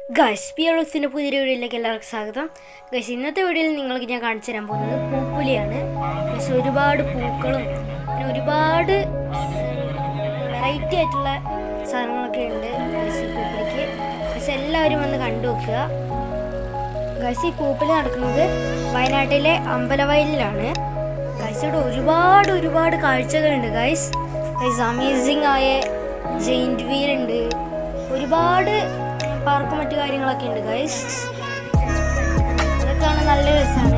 guys പിയറോസിൻ്റെ പുതിയൊരു വീഡിയോയിലേക്ക് എല്ലാവർക്കും സ്വാഗതം ഗൈസ് ഇന്നത്തെ വീഡിയോയിൽ നിങ്ങൾക്ക് ഞാൻ കാണിച്ചു തരാൻ പോകുന്നത് പൂപ്പുലിയാണ് ഗൈസ് ഒരുപാട് പൂക്കളും പിന്നെ ഒരുപാട് വെറൈറ്റി ആയിട്ടുള്ള സാധനങ്ങളൊക്കെ ഉണ്ട് ഗൈസ് ഈ പൂപ്പലിക്ക് ഗൈസ് എല്ലാവരും വന്ന് കണ്ടു വെക്കുക ഗൈസ് ഈ പൂപ്പലി നടക്കുന്നത് വയനാട്ടിലെ അമ്പലവയലിലാണ് ഗൈസ് ഇവിടെ ഒരുപാട് ഒരുപാട് കാഴ്ചകളുണ്ട് ഗൈസ് ഗൈസ് അമേസിങ് ആയ ജെയിൻറ്റ് വീൽ ഉണ്ട് ഒരുപാട് പാർക്കും മറ്റു കാര്യങ്ങളൊക്കെ ഉണ്ട് ഗൈസ് അതൊക്കെ കാണാൻ നല്ല രസമാണ്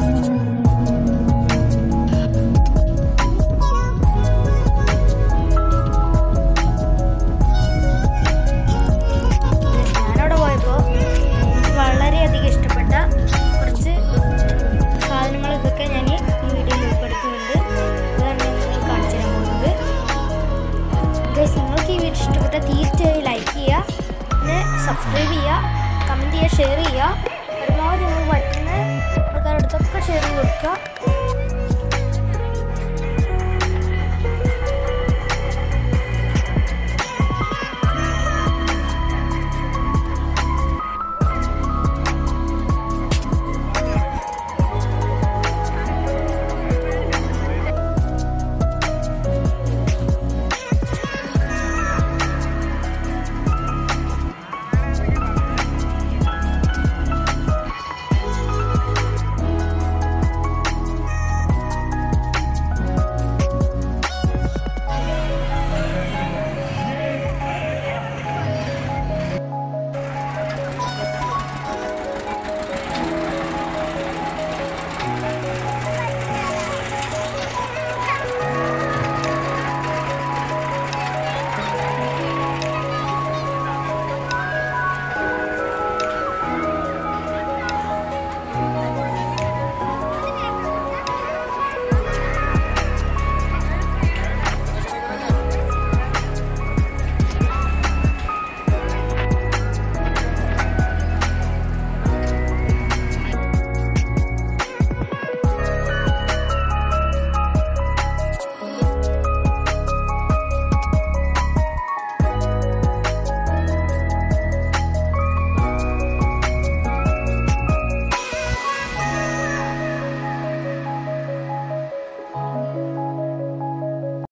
ഞാനവിടെ പോയപ്പോൾ എനിക്ക് വളരെയധികം ഇഷ്ടപ്പെട്ട കുറച്ച് സാധനങ്ങൾ ഇതൊക്കെ ഞാൻ ഈ വീഡിയോയിൽ ഉൾപ്പെടുത്തുന്നുണ്ട് അതാണ് ഞാൻ നിങ്ങൾക്ക് കാണിച്ചു തരാൻ പോകുന്നത് ഗൈസ് നിങ്ങൾക്ക് ഈ വീഡിയോ ഇഷ്ടപ്പെട്ട തീർച്ചയായും ലൈക്ക് ചെയ്യുക പിന്നെ സബ്സ്ക്രൈബ് ചെയ്യുക കമൻറ്റ് ചെയ്യുക ഷെയർ ചെയ്യുക പരമാവധി നമുക്ക് പറ്റുന്ന ആൾക്കാരുടെ അടുത്തൊക്കെ ഷെയർ ചെയ്ത് കൊടുക്കുക